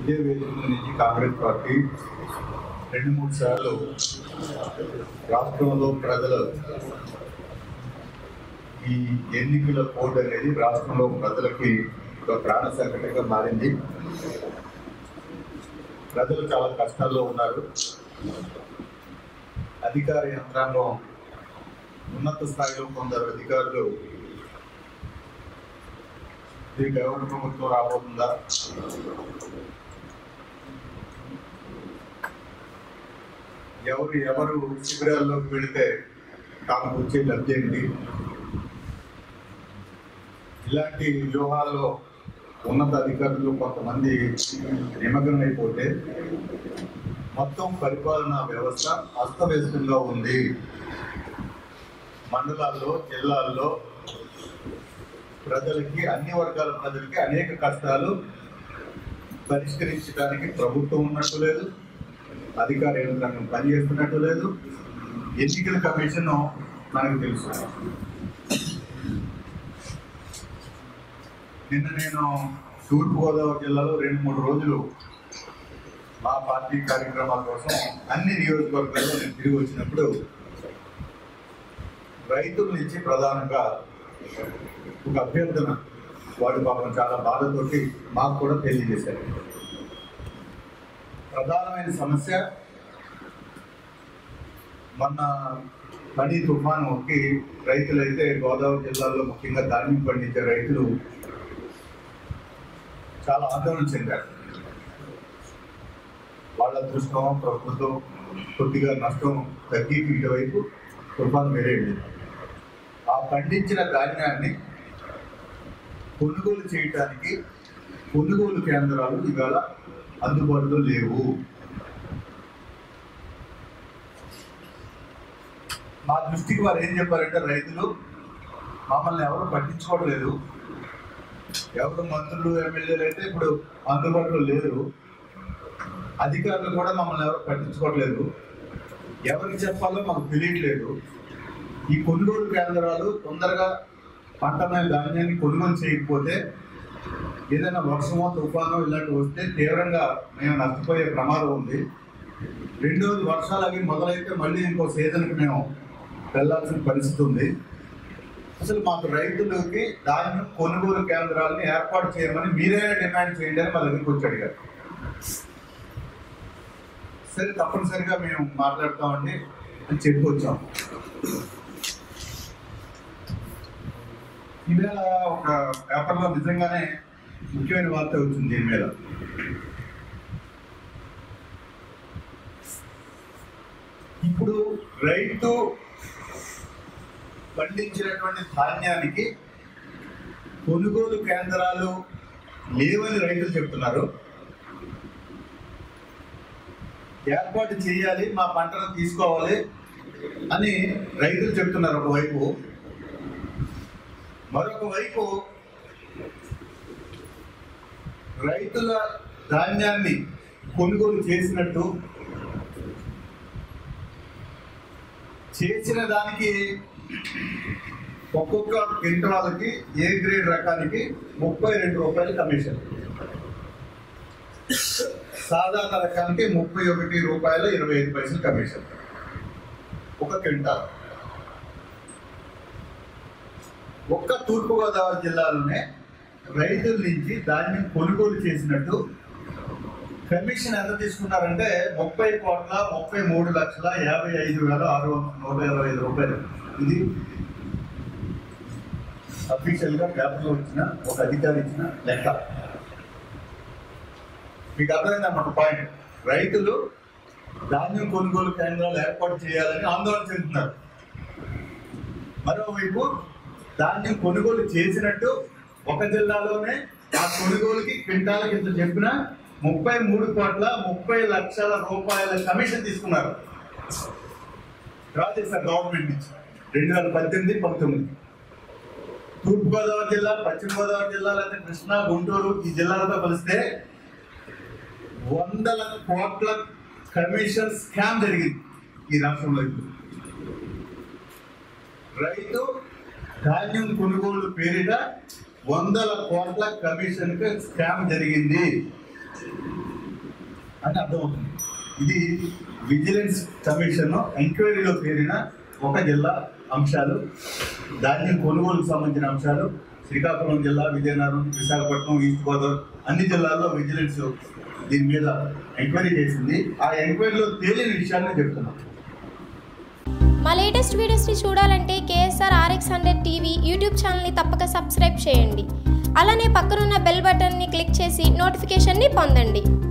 ఇదే వేదిక నుంచి కాంగ్రెస్ పార్టీ రెండు మూడు సార్లు రాష్ట్రంలో ప్రజలు ఈ ఎన్నికల కోడ్ అనేది రాష్ట్రంలో ప్రజలకి ఒక ప్రాణ సంకటంగా మారింది ప్రజలు చాలా కష్టాల్లో ఉన్నారు అధికార యంత్రాంగం ఉన్నత స్థాయిలో కొందరు అధికారులు దీనికి ఎవరి ప్రభుత్వం రాబోతుందా ఎవరు ఎవరు శిబిరాల్లోకి వెళితే తాము వచ్చే లబ్ధి ఏంటి ఇలాంటి వ్యూహాల్లో ఉన్నత అధికారులు కొంతమంది నిమగ్నం అయిపోతే మొత్తం పరిపాలనా వ్యవస్థ అస్తవ్యస్తంగా ఉంది మండలాల్లో జిల్లాల్లో ప్రజలకి అన్ని వర్గాల ప్రజలకి అనేక కష్టాలు పరిష్కరించడానికి ప్రభుత్వం ఉన్నట్టు లేదు అధికార యంత్రాంగం పనిచేస్తున్నట్టు లేదు ఎన్నికల కమిషన్ మనకు తెలుసు నిన్న నేను తూర్పుగోదావరి జిల్లాలో రెండు మూడు రోజులు మా పార్టీ కార్యక్రమాల కోసం అన్ని నియోజకవర్గాల్లో నేను తిరిగి వచ్చినప్పుడు రైతుల నుంచి ప్రధానంగా ఒక అభ్యర్థన వాడు పాపం చాలా బాధతోటి మాకు కూడా తెలియజేశారు ప్రధానమైన సమస్య మొన్న పని తుఫానుకి రైతులైతే గోదావరి జిల్లాలో ముఖ్యంగా ధాన్యం పండించే రైతులు చాలా ఆందోళన చెందారు వాళ్ళ దృష్టం ప్రభుత్వం కొద్దిగా నష్టం తగ్గి ఇటువైపు తుఫాను వెళ్ళేది ఆ పండించిన ధాన్యాన్ని కొనుగోలు చేయటానికి కొనుగోలు కేంద్రాలు ఇవాళ అందుబాటులో లేవు మా దృష్టికి వారు ఏం చెప్పారంటే రైతులు మమ్మల్ని ఎవరు పట్టించుకోవట్లేదు ఎవరు మంత్రులు ఎమ్మెల్యేలు అయితే ఇప్పుడు అందుబాటులో లేరు అధికారులు కూడా మమ్మల్ని ఎవరు పట్టించుకోవట్లేదు ఎవరికి చెప్పాలో మాకు తెలియట్లేదు ఈ కొనుగోలు కేంద్రాలు తొందరగా పంటమైన ధాన్యాన్ని కొనుగోలు చేయకపోతే ఏదైనా వర్షమో తుఫానో ఇలాంటివి వస్తే తీవ్రంగా మేము నష్టపోయే ప్రమాదం ఉంది రెండోది వర్షాలు అవి మొదలైతే మళ్ళీ ఇంకో సీజన్కి మేము వెళ్ళాల్సిన పరిస్థితి ఉంది అసలు మాకు రైతులకి ధాన్యం కొనుగోలు కేంద్రాలని ఏర్పాటు చేయమని మీరే డిమాండ్ చేయండి అని మా దగ్గరికి వచ్చి అడిగారు సరే తప్పనిసరిగా మేము మాట్లాడతామండి అని చెప్పి వచ్చాం ఇవాళ ఒక పేపర్లో నిజంగానే ముఖ్యమైన వార్త వచ్చింది దీని మీద ఇప్పుడు రైతు పండించినటువంటి ధాన్యానికి కొనుగోలు కేంద్రాలు లేవని రైతులు చెప్తున్నారు ఏర్పాటు చేయాలి మా పంటను తీసుకోవాలి అని రైతులు చెప్తున్నారు ఒకవైపు మరొక వైపు రైతుల ధాన్యాన్ని కొనుగోలు చేసినట్టు చేసిన దానికి ఒక్కొక్క క్వింటాలకి ఏ గ్రేడ్ రకానికి ముప్పై రెండు రూపాయలు కమిషన్ సాధారణ రకానికి ముప్పై ఒకటి రూపాయలు ఇరవై ఐదు పైసలు కమిషన్ ఒక క్వింటాల్ ఒక్క తూర్పుగోదావరి జిల్లాలోనే రైతుల నుంచి ధాన్యం కొనుగోలు చేసినట్టు కమిషన్ ఎంత తీసుకున్నారంటే ముప్పై కోట్ల ముప్పై మూడు లక్షల యాభై ఐదు వేల ఆరు వందల నూట ఇరవై ఐదు రూపాయలు ఇది అఫీషియల్ గా పేపర్లో వచ్చిన ఒక అధికారి ఇచ్చిన లెక్క మీకు అర్థమైందన్నమాట పాయింట్ రైతులు ధాన్యం కొనుగోలు కేంద్రాలు ఏర్పాటు చేయాలని ఆందోళన చెందుతున్నారు మరోవైపు ధాన్యం కొనుగోలు చేసినట్టు ఒక జిల్లాలోనే ఆ కొనుగోలుకి క్వింటాలకి ఇంత చెప్పిన ముప్పై మూడు కోట్ల ముప్పై లక్షల రూపాయల కమిషన్ తీసుకున్నారు డ్రా చేశారు గవర్నమెంట్ నుంచి రెండు వేల పద్దెనిమిది పంతొమ్మిది తూర్పుగోదావరి జిల్లా పశ్చిమ గోదావరి జిల్లా లేదా కృష్ణా గుంటూరు ఈ జిల్లాలతో కలిస్తే వందల కోట్ల కమిషన్ స్కామ్ జరిగింది ఈ రాష్ట్రంలో ఇప్పుడు రైతు ధాన్యం కొనుగోలు పేరిట వందల కోట్ల కమిషన్ స్కామ్ జరిగింది అని అర్థమవుతుంది ఇది విజిలెన్స్ కమిషన్ ఎంక్వైరీలో తేలిన ఒక జిల్లా అంశాలు ధాన్యం కొనుగోలుకు సంబంధించిన అంశాలు శ్రీకాకుళం జిల్లా విజయనగరం విశాఖపట్నం ఈస్ట్ గోదావరి అన్ని జిల్లాల్లో విజిలెన్స్ దీని మీద ఎంక్వైరీ చేసింది ఆ ఎంక్వైరీలో తేలిన విషయాన్ని చెప్తున్నాం మా లేటెస్ట్ వీడియోస్ని చూడాలంటే KSR RX hundred TV YouTube ఛానల్ని తప్పక సబ్స్క్రైబ్ చేయండి అలానే పక్కనున్న బెల్ బటన్ని క్లిక్ చేసి నోటిఫికేషన్ని పొందండి